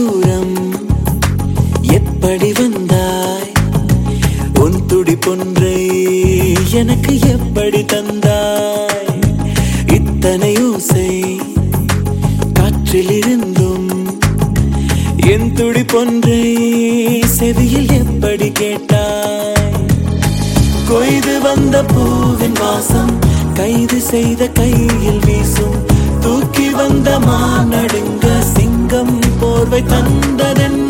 தூரம் எப்படி வந்தாய் உன் துடிப்பொன்றை எனக்கு எப்படி தந்தாய் இத்தனை ஓசை காற்றில் இருந்தும் என் துடிப்பொன்றை செவியில் எப்படி கேட்டாய் கொய்து வந்த பூவின் வாசம் கைது செய்த கையில் வீசும் தூக்கி வந்த மானடுங்க சிங்கம் போர்வை தந்ததென்ன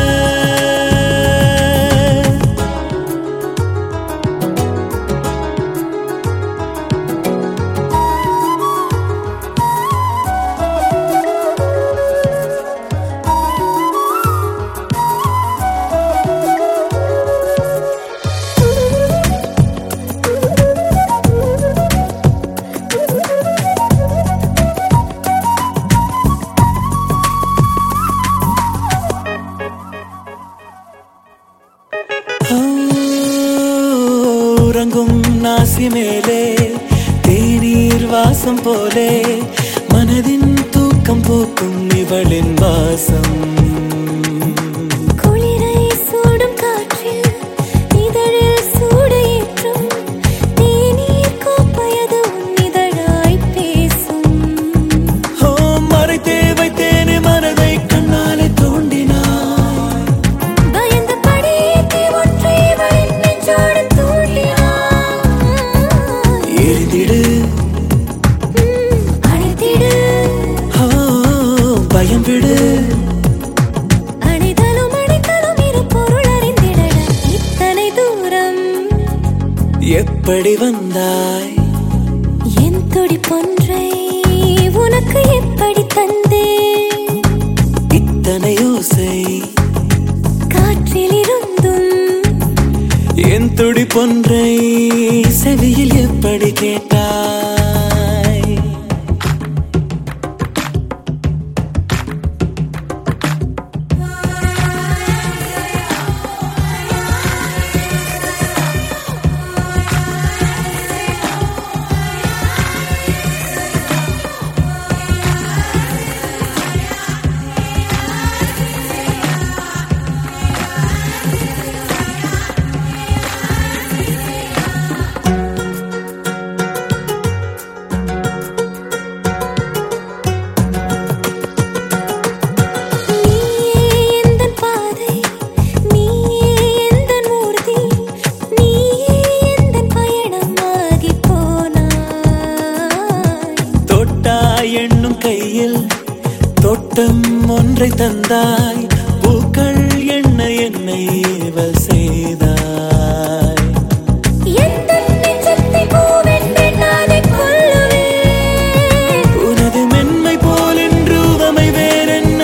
ஆ, உறங்கும் நாசி மேலே தேநீர் வாசம் போலே மனதின் தூக்கம் போக்கும் இவளின் வாசம் குளிரை சூடும் காற்றில் இதழில் சூடேற்றும் தேநீர் கோப்பையது உன் இதழாய் பேசும் ஓ மறைத்தே வைத்தேனே மனதை கண்ணாலே தோண்டினாய் பயந்த படியேற்றி ஒற்றை இவளின் நெஞ்சோடு தூண்டினாய். எரிந்திடு ம், அணைத்திடு ஓ பயம் விடு அணைதலும் அணைத்தலும் இரு பொருள் அறிந்திடட இத்தனை தூரம் எப்படி வந்தாய் என் துடிப்பொன்றை உனக்கு எப்படி தந்தேன் இத்தனை ஓசை காற்றில் இருந்தும் என் துடிப்பொன்றை செவியில் எப்படி கேட்டாய் நீயே எந்தன் பாதை நீயே எந்தன் ஊர்தி நீயே எந்தன் பயணமாகி போனாய் தொட்டாய் என்னும் கையில் தோட்டம் ஒன்றை தந்தாய் பூக்கள் என்ன என்னை ஏவல் செய்தாய் எந்தன் நெஞ்சத்தை பூவென்று நானே கொல்லுவேன் உனது மென்மை போல் என்று உவமை வேறென்ன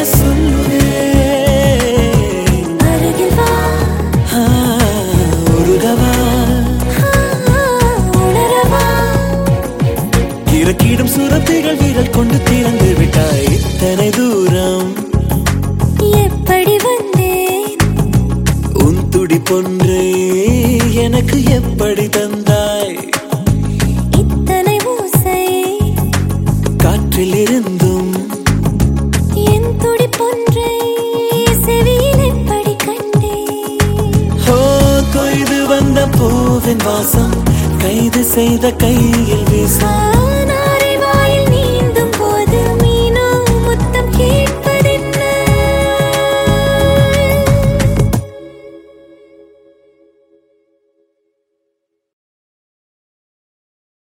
சொல்லுவேன் அருகில் வா ஆ, உருகவா ஆ, உணரவா இறக்கிடும் சுரப்பிகள் விரல் கொண்டு திறந்து விட்டாய் இத்தனை தூரம் எப்படி வந்தேன் உன் துடிப்பொன்றை எனக்கு எப்படி தந்தாய் இத்தனை ஓசை காற்றில் இருந்தும் என் துடிப்பொன்றை செவியில் எப்படி கண்டேன் ஓ கொய்து வந்த பூவின் வாசம் கைது செய்த கையில் வீசும் ஆ